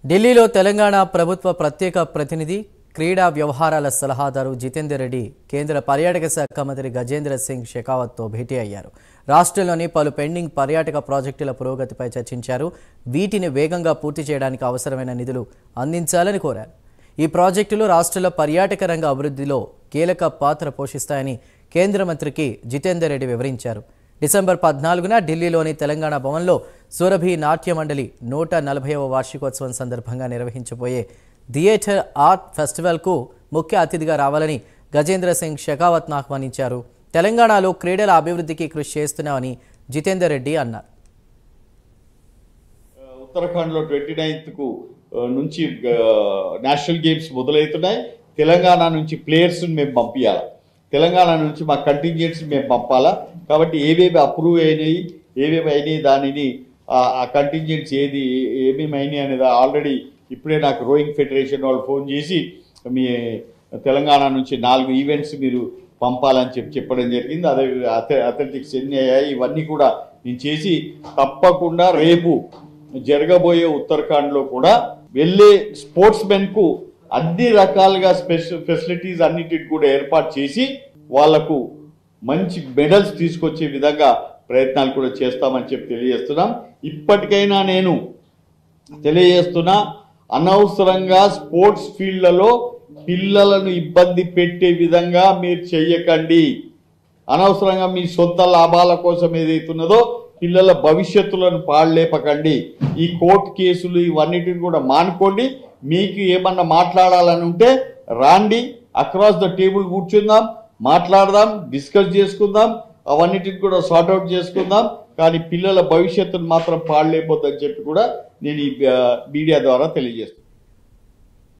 ఢిల్లీలో తెలంగాణ ప్రభుత్వ ప్రత్యేక ప్రతినిధి క్రీడా వ్యవహారాల సలహాదారు జితేందర్ రెడ్డి కేంద్ర పర్యాటక శాఖ మంత్రి గజేంద్ర సింగ్ షెకావత్తో భేటీ అయ్యారు రాష్ట్రంలోని పలు పెండింగ్ పర్యాటక ప్రాజెక్టుల పురోగతిపై చర్చించారు వీటిని వేగంగా పూర్తి చేయడానికి అవసరమైన నిధులు అందించాలని కోరారు ఈ ప్రాజెక్టులు రాష్ట్రంలో పర్యాటక రంగ అభివృద్ధిలో కీలక పాత్ర పోషిస్తాయని కేంద్ర మంత్రికి జితేందర్ రెడ్డి వివరించారు డిసెంబర్ పద్నాలుగున ఢిల్లీలోని తెలంగాణ భవన్లో సురభి నాట్య మండలి నూట నలభైవ వార్షికోత్సవం సందర్భంగా నిర్వహించబోయే థియేటర్ ఆర్ట్ ఫెస్టివల్కు ముఖ్య అతిథిగా రావాలని గజేంద్ర సింగ్ షెకావత్ను ఆహ్వానించారు తెలంగాణలో క్రీడల అభివృద్ధికి కృషి చేస్తున్నామని జితేందర్ రెడ్డి అన్నారు ఉత్తరాఖండ్లో ట్వంటీ నైన్త్కు నుంచి నేషనల్ గేమ్స్ మొదలవుతున్నాయి తెలంగాణ నుంచి ప్లేయర్స్ మేము పంపించాలి తెలంగాణ నుంచి మా కంటింజెంట్స్ మేము పంపాలా కాబట్టి ఏవేవి అప్రూవ్ అయినాయి ఏవేవి అయినాయి దానిని ఆ- ఆ కంటింజెంట్స్ ఏది ఏమేమి అయినాయి అనేది ఆల్రెడీ ఇప్పుడే నాకు రోయింగ్ ఫెడరేషన్ వాళ్ళు ఫోన్ చేసి మీ తెలంగాణ నుంచి నాలుగు ఈవెంట్స్ మీరు పంపాలని చెప్పి చెప్పడం జరిగింది అదే అథ- అథ్లెటిక్స్ ఎన్ని అయ్యాయి ఇవన్నీ కూడా నేను చేసి తప్పకుండా రేపు జరగబోయే ఉత్తరాఖండ్లో కూడా వెళ్ళే స్పోర్ట్స్ మెన్కు అన్ని రకాలుగా స్పెషల్ ఫెసిలిటీస్ అన్నిటికి కూడా ఏర్పాటు చేసి వాళ్లకు మంచి మెడల్స్ తీసుకొచ్చే విధంగా ప్రయత్నాలు కూడా చేస్తామని చెప్పి తెలియజేస్తున్నాం ఇప్పటికైనా నేను తెలియజేస్తున్నా అనవసరంగా స్పోర్ట్స్ ఫీల్డ్లలో పిల్లలను ఇబ్బంది పెట్టే విధంగా మీరు చెయ్యకండి అనవసరంగా మీ సొంత లాభాల కోసం ఏదైతున్నదో పిల్లల భవిష్యత్తులను పాడలేపకండి ఈ కోర్టు కేసులు ఇవన్నిటిని కూడా మానుకోండి మీకు ఏమన్నా మాట్లాడాలని ఉంటే రాండి అక్రాస్ ద టేబుల్ కూర్చుందాం మాట్లాడదాం డిస్కస్ చేసుకుందాం అవన్నిటిని కూడా సార్ట్అవుట్ చేసుకుందాం కానీ పిల్లల భవిష్యత్తును మాత్రం పాడలేకపోద్దని చెప్పి కూడా నేను ఈ ఆ, మీడియా ద్వారా తెలియజేస్తున్నాను